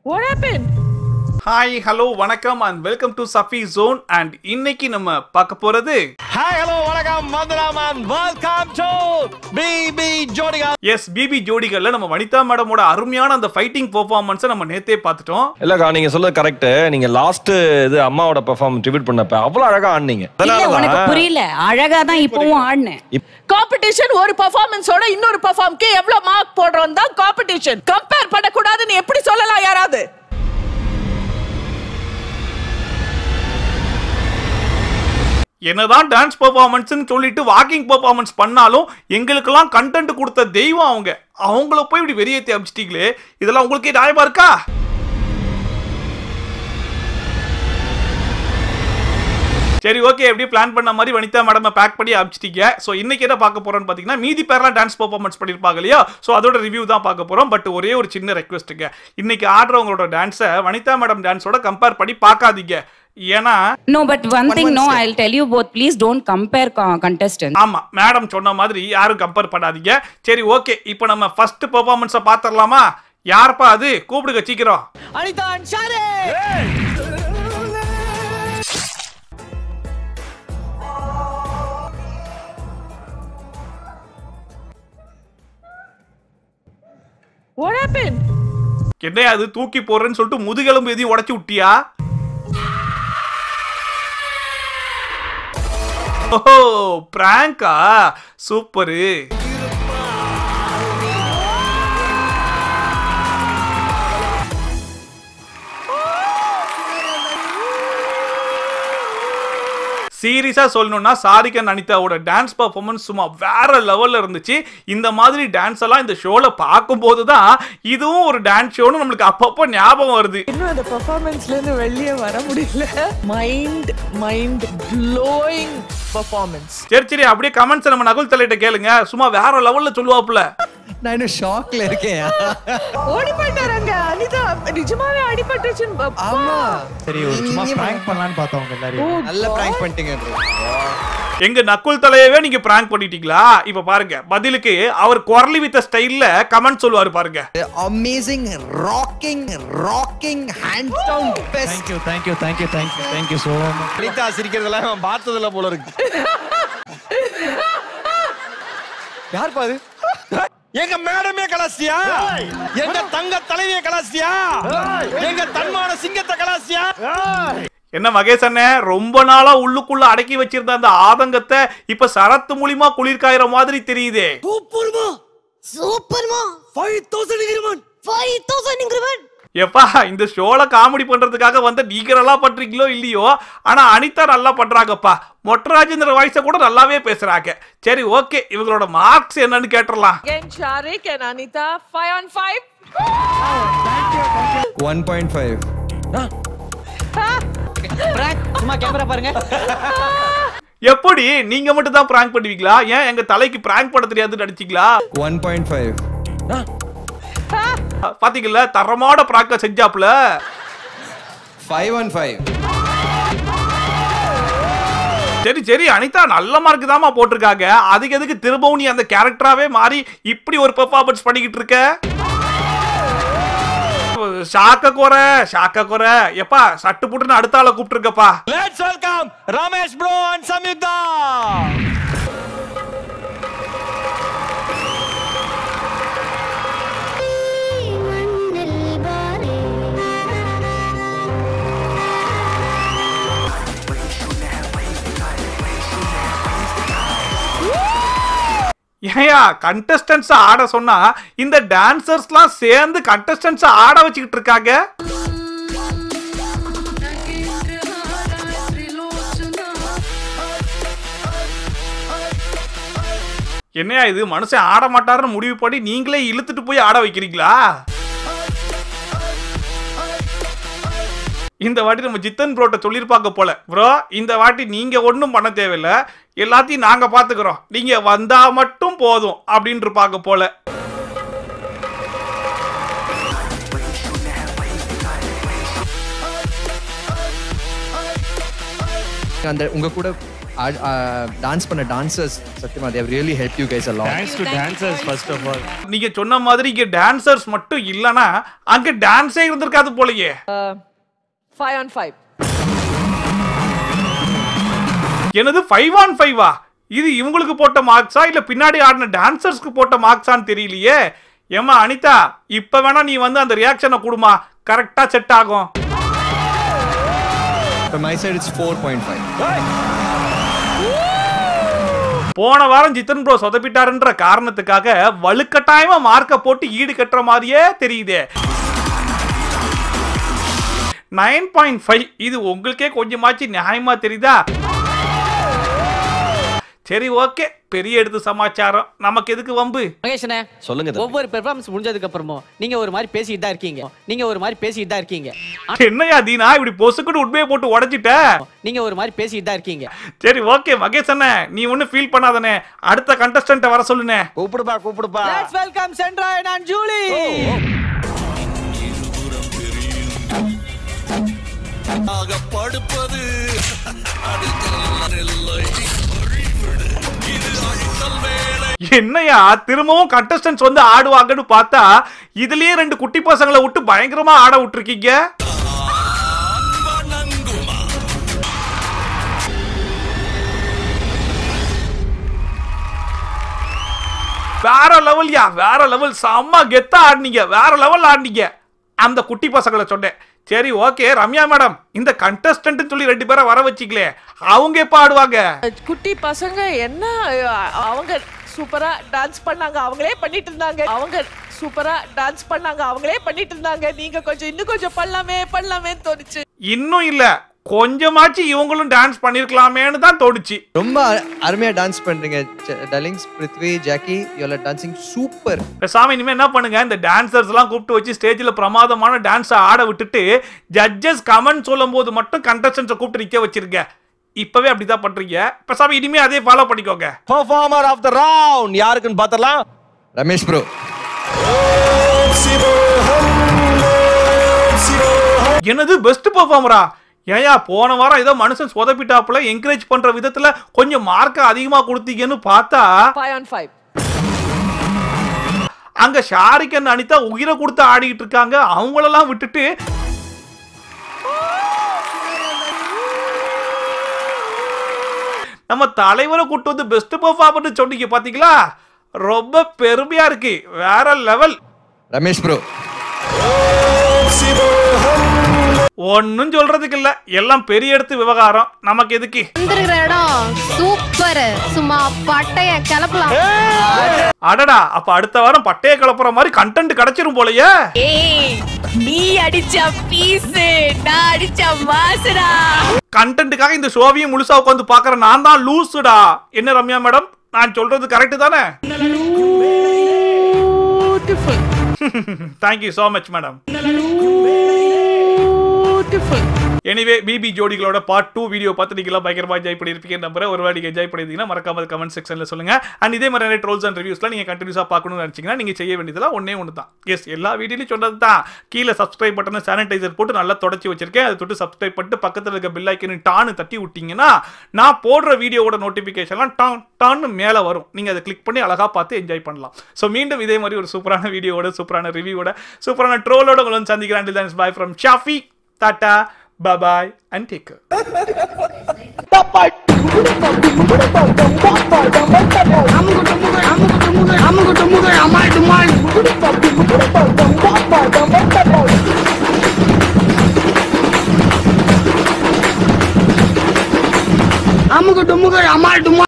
What happened? Hi hello வணக்கம் and welcome to Shafi zone and இன்னைக்கு நம்ம பார்க்க போறது ஹாய் ஹலோ வணக்கம் வந்தனம் and welcome to BB Jodiga yes BB ஜோடிகள்ல நம்ம வனிதா மேடமோட அருமையான அந்த ஃபைட்டிங் பெர்ஃபார்மன்ஸை நம்ம நேத்தே பார்த்துட்டோம் இல்லக்கா நீங்க சொல்றது கரெக்ட் நீங்க லாஸ்ட் இது அம்மாவோட பெர்ஃபார்மன்ஸ் ட்ரிபியூட் பண்ணப்ப அவ்வளவு அழகா ஆடுனீங்க இல்ல உனக்கு அதனாலதான் புரியல அழகா தான் இப்பவும் ஆடினேன் காம்படிஷன் ஒரு பெர்ஃபார்மன்ஸோட இன்னொரு பெர்ஃபார்ம்க்கு எவ்வளவு மார்க் போடுறோம் தான் காம்படிஷன் கம்பேர் பண்ணக்கூடாதுன்னு எப்படி சொல்லலாம் யாராவது என்னதான் டான்ஸ் பெர்ஃபார்மன்ஸ்னு சொல்லிட்டு வாக்கிங் பெர்ஃபார்மன்ஸ் பண்ணாலும் எங்களுக்கெல்லாம் கண்டென்ட் கொடுத்த தெய்வம் அவங்க அவங்கள போய் இப்படி வெளியேற்றி அமிச்சிட்டீங்களே இதெல்லாம் உங்களுக்கே நியாயமா இருக்கா சரி ஓகே எப்படி பிளான் பண்ண மாதிரி வனிதா மேடம் பேக் பண்ணி அமிச்சிட்டீங்க ஸோ இன்னைக்கு என்ன பார்க்க போறோம்னு பார்த்தீங்கன்னா மீதி பேர்லாம் டான்ஸ் பெர்ஃபார்மன்ஸ் பண்ணியிருப்பாங்க இல்லையா ஸோ அதோட ரிவ்யூ தான் பார்க்க போறோம் பட் ஒரே ஒரு சின்ன ரெக்வெஸ்ட்டுங்க இன்னைக்கு ஆடுறவங்களோட டான்ஸை வனிதா மேடம் டான்ஸோட கம்பேர் பண்ணி பார்க்காதீங்க ஏன்னா no but one thing no I tell you both please don't compare contestant ஆமா மேடம் சொன்ன மாதிரி யாரும் கம்பேர் பண்ணாதீங்க சரி ஓகே இப்போ நம்ம ஃபர்ஸ்ட் பெர்ஃபார்மன்ஸை பார்த்துடலாமா யாருப்பா அது கூப்பிடுங்க சீக்கிரம் அனிதா ஷாரே What happened? என்ன அது தூக்கி போடுறேன்னு சொல்லிட்டு முதுகெலும்பு எதையும் உடைச்சு விட்டியா ஓஹோ பிராங்கா சூப்பரு சீரியஸா சொல்லணும்னா சாரிகன் அனிதாவோட டான்ஸ் பர்ஃபார்மன்ஸ் சும்மா வேற லெவல்ல இருந்துச்சு இந்த மாதிரி டான்ஸ் எல்லாம் இந்த ஷோல பார்க்கும்போது தான் இதுவும் ஒரு டான்ஸ் ஷோன்னு நம்மளுக்கு அப்பப்போ ஞாபகம் வருது இன்னும் அந்த பெர்ஃபார்மன்ஸ்ல இருந்து வெளியே வர முடியல மைண்ட் மைண்ட் ப்ளோயிங் பெர்ஃபார்மன்ஸ் சரி சரி அப்படியே கமெண்ட்ஸ் நம்ம நகுல் தலையிட்ட கேளுங்க சும்மா வேற லெவல்ல சொல்லுவாப்புல நான் இன்னும் ஷாக்ல இருக்கேன் ஓடி போயிட்டாருங்க அனிதா நிஜமாவே அடிபட்டுச்சுன்னு ஆமா சரி ஒரு சும்மா பிராங்க் பண்ணலாம்னு பார்த்தோம் உங்க எல்லாரையும் நல்ல பிராங்க் பண்ணிட்டீங்க bro. எங்க நக்குல் தலையவே நீங்க பிராங்க் பண்ணிட்டீங்களா இப்ப பாருங்க பதிலுக்கு அவர் குரலி வித்த ஸ்டைல்ல கமெண்ட் சொல்லுவாரு பாருங்க amazing rocking rocking hands down best thank you thank you thank you thank you thank you so much Anitha சிரிக்கிறதெல்லாம் அவன் பார்த்ததுல போல இருக்கு யார் பாது எங்க மேடமே கலாசியா எங்க தங்க தலைவிய கலாசியா எங்க தன்மான சிங்கத்தை கலாசியா என்ன மகேஷ் அண்ணே ரொம்ப நாளா உள்ளுக்குள்ள அடக்கி வச்சிருந்த அந்த ஆதங்கத்தை இப்ப சரத்து மூலியமா குளிர்காயிற மாதிரி தெரியுதே சூப்பர்மா சூப்பர்மா five thousand increment five thousand increment எப்பா இந்த ஷோல காமெடி பண்றதுக்காக வந்து நீங்க நல்லா பண்றீங்களோ இல்லையோ ஆனா அனிதா நல்லா பண்றாங்கப்பா மொட்டராஜேந்திர வாய்ஸ கூட நல்லாவே பேசுறாங்க சரி ஓகே இவங்களோட மார்க்ஸ் என்னன்னு கேட்டுறலாம் Again, Sharik and Anita, five on five. 1.5 எப்படி நீங்க மட்டும் தான் பிராங்க் பண்ணுவீங்களா ஏன் எங்க தலைக்கு பிராங்க் பண்ண தெரியாதுன்னு நடிச்சீங்களா 1.5 பாத்தீங்களா தரமான பிராங்க செஞ்சாப்ல 5 on 5 சரி சரி அனிதா நல்ல மார்க் தாமா போட்டிருக்காங்க அதுக்கு எதுக்கு திரும்பவும் நீ அந்த கேரக்டராவே மாறி இப்படி ஒரு பெர்ஃபார்மன்ஸ் பண்ணிக்கிட்டு இருக்க ஷாக்க குறை ஷாக்க குறை எப்பா சட்டு புட்டுன்னு அடுத்த ஆளை கூப்பிட்டுருக்கப்பா let's welcome Ramesh bro and Samyuktha மண்ணில் பாரே ஏயா கண்டஸ்டன்ஸ் ஆட சொன்னா இந்த டான்சர்ஸ்லாம் சேர்ந்து கண்டஸ்டன்ஸ் ஆட வச்சுக்கிட்டு இருக்காங்க என்னையா இது மனுஷன் ஆட மாட்டாருன்னு முடிவு பண்ணி நீங்களே இழுத்துட்டு போய் ஆட வைக்கிறீங்களா இந்த வாட்டி நம்ம ஜித்தன் ப்ரோட்ட சொல்லியிருப்பாங்க போல ப்ரோ இந்த வாட்டி நீங்க ஒன்றும் பண்ண தேவையில்ல எல்லாத்தையும் நாங்க பாத்துக்கிறோம் நீங்க வந்தா மட்டும் போதும் அப்படின்னு இருப்பாங்க போல அந்த உங்க கூட டான்ஸ் பண்ண டான்சர்ஸ் சத்தியமா Dev really help you guys allot thanks to dancers first of all நீங்க சொன்ன மாதிரி இங்க டான்சர்ஸ் மட்டும் இல்லனா அங்க டான்ஸே இருந்திருக்காது போலயே ஃபைவ் ஆன் ஃபைவ் எனது ஃபைவ் ஆன் ஃபைவா இது இவங்களுக்கு போட்ட மார்க்ஸா இல்ல பின்னாடி ஆடின டான்சர்ஸ்க்கு போட்ட மார்க்ஸான்னு தெரியலையே ஏமா அனிதா இப்ப வேணா நீ வந்து அந்த ரியாக்ஷனை கொடுமா கரெக்டா செட் ஆகும் my side it's four point five போன வாரம் ஜித்தன் ப்ரோ சொதப்பிட்டாருன்ற காரணத்துக்காக வலுக்கட்டாயமா மார்க்க போட்டு ஈடு கட்டுற மாதிரியே தெரியுதே நைன் பாயிண்ட் ஃபைவ் இது உங்களுக்கே கொஞ்சமாச்சு நியாயமா தெரியுதா சரி ஓகே பெரிய எடுத்து சமாச்சாரம் நமக்கு எதுக்கு வம்பு மகேஷனே சொல்லுங்க தம்பி. ஒவ்வொரு பெர்ஃபார்மன்ஸ் முடிஞ்சதுக்கு அப்புறமும் நீங்க ஒரு மாதிரி பேசிட்டு தான் இருக்கீங்க நீங்க ஒரு மாதிரி பேசிட்டு தான் இருக்கீங்க என்னையா தீனா இப்படி பொசுக்குன்னு உண்மையை போட்டு உடைச்சிட்ட நீங்க ஒரு மாதிரி பேசிட்டு தான் இருக்கீங்க சரி ஓகே மகேஷ் அண்ணே நீ ஒன்னும் ஃபீல் பண்ணாதனே அடுத்த கண்டஸ்டன்ட்ட வர சொல்லுனே கூப்பிடுப்பா கூப்பிடுப்பா let's welcome Sendrayan and Julie என்னையா திரும்பவும் கண்டஸ்டன்ஸ் வந்து ஆடுவாங்கன்னு பார்த்தா இதுலயே ரெண்டு குட்டி பசங்களை விட்டு பயங்கரமா ஆட விட்டுருக்கீங்க வேற லெவல்யா வேற லெவல் செம்ம கெத்தா ஆடினீங்க வேற லெவல் ஆடினீங்க அந்த குட்டி பசங்களை சொன்னேன் சரி ஓகே ரம்யா மேடம் இந்த கண்டஸ்டன்ட் சொல்லி ரெண்டு பேரை வர வச்சிக்கலே அவங்க எப்ப ஆடுவாங்க குட்டி பசங்க என்ன அஹ், அவங்க சூப்பரா டான்ஸ் பண்ணாங்க அவங்களே பண்ணிட்டு இருந்தாங்க அவங்க சூப்பரா டான்ஸ் பண்ணாங்க அவங்களே பண்ணிட்டு இருந்தாங்க நீங்க கொஞ்சம் இன்னும் கொஞ்சம் பண்ணலாமே பண்ணலாமே தோணுச்சு இன்னும் இல்ல கொஞ்சமாச்சு இவங்களும் டான்ஸ் பண்ணிருக்கலாமேன்னு தான் தோணுச்சு ரொம்ப அ- அருமையா டான்ஸ் பண்றீங்க darlings Prithvi Jackie you dancing super பேசாம இனிமே என்ன பண்ணுங்க இந்த டான்சர்ஸ் எல்லாம் கூப்பிட்டு வச்சு ஸ்டேஜ்ல பிரமாதமான டான்ஸ் ஆட விட்டுட்டு ஜட்ஜஸ் கமெண்ட் சொல்லும் போது மட்டும் கண்டஸ்டன்ஸை கூப்பிட்டு நிக்க வச்சிருங்க இப்பவே அப்படிதான் பண்றீங்க பேசாம இனிமே அதே ஃபாலோ பண்ணிக்கோங்க பெர்ஃபார்மர் ஆஃப் த ரவுண்ட் யாருக்குன்னு பார்த்தலாம் ரமேஷ் ப்ரோ என்னது பெஸ்ட் பெர்ஃபார்மரா ஏயா போன வாரம் ஏதோ மனுஷன் சொதப்பிட்டாப்புல என்கரேஜ் பண்ற விதத்துல கொஞ்சம் மார்க் அதிகமா கொடுத்தீங்கன்னு பார்த்தா ஃபைவ் ஆன் ஃபைவ் அங்க ஷாரிகன் அனிதா உயிரை கொடுத்து ஆடிக்கிட்டு இருக்காங்க அவங்களெல்லாம் விட்டுட்டு நம்ம தலைவரை கூட்டு வந்து பெஸ்ட் பெர்ஃபார்மர்னு சொன்னீங்க பாத்தீங்களா ரொம்ப பெருமையா இருக்கு வேற லெவல் ரமேஷ் ப்ரோ ஒன்னும் சொல்றதுக்கு இல்ல எல்லாம் பெரிய எடுத்து விவகாரம் நமக்கு எதுக்கு வந்திருக்கிற இடம் சூப்பர் சும்மா பட்டைய கிளப்பலாம் அடடா அப்ப அடுத்த வாரம் பட்டைய கிளப்புற மாதிரி கண்டென்ட் கிடைச்சிரும் போலயே ஏய் நீ அடிச்ச பீஸ் நான் அடிச்ச மாசுடா கண்டென்ட்டுக்காக இந்த ஷோவையும் முழுசா உட்காந்து பாக்குற நான் தான் லூசுடா என்ன ரம்யா மேடம் நான் சொல்றது கரெக்ட் தானே thank you so much madam anyway BB ஜோடிகளோட பார்ட் டூ வீடியோ பார்த்து நீங்களாம் பயங்கரமா என்ஜாய் பண்ணியிருப்பீங்க நம்புறேன் ஒரு வாடி என்ஜாய் பண்ணியிருந்தீங்கன்னா மறக்காம கமெண்ட் செக்ஷன்ல சொல்லுங்க அண்ட் இதே மாதிரி நிறைய ட்ரோல்ஸ் அண்ட் ரிவ்யூஸ்லாம் நீங்க கண்டினியூஸா பார்க்கணும்னு நினைச்சீங்கன்னா நீங்க செய்ய வேண்டியதுலாம் ஒன்னே ஒன்று தான் எஸ் எல்லா வீடியோலையும் சொன்னது தான் கீழே சப்ஸ்கிரைப் பட்டனை சானிடைசர் போட்டு நல்லா தொடச்சி வச்சிருக்கேன் அதை தொட்டு சப்ஸ்கிரைப் பண்ணிட்டு பக்கத்தில் இருக்க பில் ஐக்கனு டான்னு தட்டி விட்டீங்கன்னா நான் போடுற வீடியோவோட நோட்டிஃபிகேஷன்லாம் டான் டான்னு மேலே வரும் நீங்கள் அதை கிளிக் பண்ணி அழகாக பார்த்து என்ஜாய் பண்ணலாம் ஸோ மீண்டும் இதே மாதிரி ஒரு சூப்பரான வீடியோவோட சூப்பரான ரிவ்யூவோட சூப்பரான ட்ரோலோட உங்களை வந்து சந்திக்கிறேன் பாய் ஃப்ரம் ஷாஃபி டாட்டா பபாய் அண்ட் டேக் அமுக டுமுக அமால் டுமா